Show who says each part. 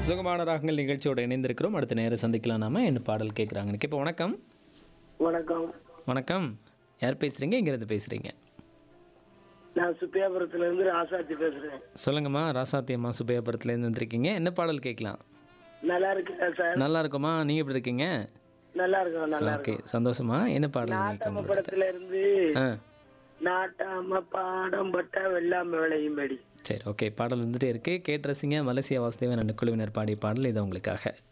Speaker 1: சுகமான ராகங்கள் நிகழ்ச்சியோட இணைந்திருக்கிறோம் அடுத்த நேரம் சந்திக்கலாம் நாம என்ன பாடல் கேட்குறாங்க இப்போ வணக்கம்
Speaker 2: வணக்கம்
Speaker 1: வணக்கம் யார் பேசுறீங்க இங்கிருந்து பேசுறீங்க
Speaker 2: நான் சுப்பியாபுரத்துல இருந்து ராசாத்தி பேசுறேன்
Speaker 1: சொல்லுங்கம்மா ராசாத்தி அம்மா சுபையாபுரத்துலேருந்து வந்திருக்கீங்க என்ன பாடல் கேட்கலாம்
Speaker 2: நல்லா இருக்கா சார்
Speaker 1: நல்லா இருக்குமா நீங்க எப்படி இருக்கீங்க
Speaker 2: நல்லா இருக்கும் நல்லா
Speaker 1: ஓகே சந்தோஷமா என்ன பாடல்
Speaker 2: நாட்டாம
Speaker 1: கேட்க
Speaker 2: படத்துல இருந்து
Speaker 1: ஆ
Speaker 2: நாட்டாம பாடம் பட்டா வெள்ளாம விளையும் படி
Speaker 1: சரி ஓகே பாடல் வந்துட்டே இருக்கு கேட்டு ரசிங்க மலேசியா வாசுதேவன் குழுவினர் பாடிய பாடல் இது உங்களுக்காக